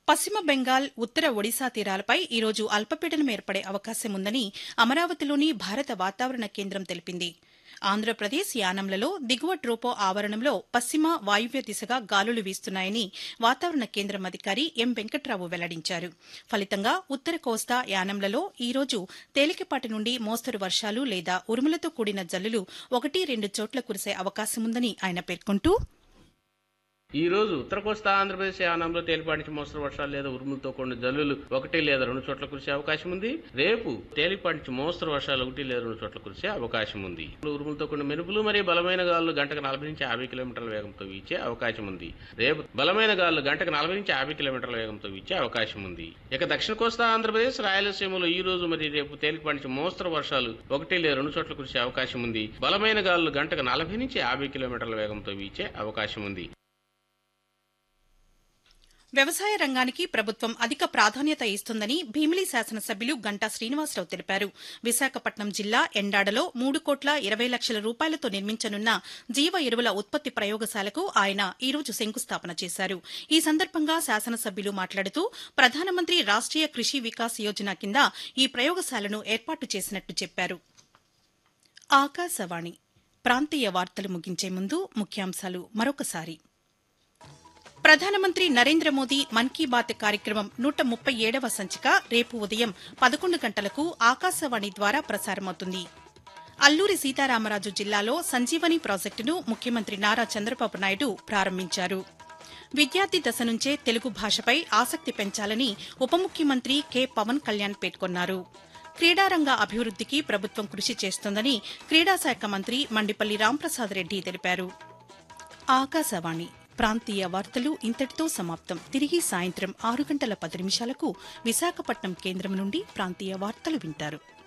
పశ్చిమ బెంగాల్ ఉత్తర ఒడిశా తీరాలపై ఈరోజు అల్పపీడనం ఏర్పడే అవకాశం ఉందని అమరావతిలోని భారత వాతావరణ కేంద్రం తెలిపింది ఆంధ్రప్రదేశ్ యానంలలో దిగువ ట్రోపో ఆవరణంలో పశ్చిమ వాయువ్య దిశగా గాలులు వీస్తున్నాయని వాతావరణ కేంద్రం అధికారి ఎం వెంకట్రావు వెల్లడించారు ఫలితంగా ఉత్తర కోస్తా యానంలలో ఈ రోజు తేలికపాటి నుండి మోస్తరు వర్షాలు లేదా ఉరుములతో కూడిన జల్లులు ఒకటి రెండు చోట్ల కురిసే అవకాశముందని ఆయన పేర్కొంటూ ఈ రోజు ఉత్తర కోస్తా ఆంధ్రప్రదేశ్ యానంలో తేలిపాటి నుంచి మోస్తరు వర్షాలు లేదా ఉరుములతో కూడిన జల్లులు ఒకటి లేదా రెండు చోట్ల కురిసే అవకాశం ఉంది రేపు తేలిపాటి నుంచి మోస్తరు వర్షాలు ఒకటి లేదా రెండు చోట్ల కురిసే అవకాశం ఉంది ఉరుములతో కూడిన మెరుపులు మరియు బలమైన గాలులు గంటకు నలభై నుంచి యాభై కిలోమీటర్ల వేగంతో వీచే అవకాశం ఉంది రేపు బలమైన గాలులు గంటకు నలభై నుంచి యాభై కిలోమీటర్ల వేగంతో వీచే అవకాశం ఉంది ఇక దక్షిణ కోస్తా ఆంధ్రప్రదేశ్ రాయలసీమలో ఈ రోజు మరియు రేపు తేలిపాటి నుంచి మోస్తరు వర్షాలు ఒకటి లేదా రెండు చోట్ల కురిసే అవకాశం ఉంది బలమైన గాలులు గంటకు నలభై నుంచి యాభై కిలోమీటర్ల వేగంతో వీచే అవకాశం ఉంది వ్యవసాయ రంగానికి ప్రభుత్వం అధిక ప్రాధాన్యత ఇస్తుందని భీమిలి శాసనసభ్యులు గంటా శ్రీనివాసరావు తెలిపారు విశాఖపట్నం జిల్లా ఎండాడలో మూడు కోట్ల ఇరవై లక్షల రూపాయలతో నిర్మించనున్న జీవ ఎరువుల ఉత్పత్తి ప్రయోగశాలకు ఆయన ఈ రోజు శంకుస్థాపన చేశారు ఈ సందర్భంగా శాసనసభ్యులు మాట్లాడుతూ ప్రధానమంత్రి రాష్ట్రీయ కృషి వికాస్ యోజన కింద ఈ ప్రయోగశాలను ఏర్పాటు చేసినట్టు చెప్పారు ఆకాశవాణి ప్రాంతీయ వార్తలు ముగించే ముందు ముఖ్యాంశాలు మరొకసారి ప్రధానమంత్రి నరేంద్ర మోదీ మన్ కీ బాత్ కార్యక్రమం నూట ముప్పై ఏడవ సంచిక రేపు ఉదయం పదకొండు గంటలకు ఆకాశవాణి ద్వారా ప్రసారమవుతుంది అల్లూరి సీతారామరాజు జిల్లాలో సంజీవని ప్రాజెక్టును ముఖ్యమంత్రి నారా చంద్రబాబు నాయుడు ప్రారంభించారు విద్యార్థి దశ నుంచే తెలుగు భాషపై ఆసక్తి పెంచాలని ఉప ముఖ్యమంత్రి కె పవన్ కళ్యాణ్ పేర్కొన్నారు క్రీడారంగ అభివృద్దికి ప్రభుత్వం కృషి చేస్తోందని క్రీడాశాఖ మంత్రి మండిపల్లి రాంప్రసాద్ రెడ్డి తెలిపారు ఆకాశవాణి ప్రాంతీయ వార్తలు ఇంతటితో సమాప్తం తిరిగి సాయంత్రం ఆరు గంటల పది నిమిషాలకు విశాఖపట్నం కేంద్రం నుండి ప్రాంతీయ వార్తలు వింటారు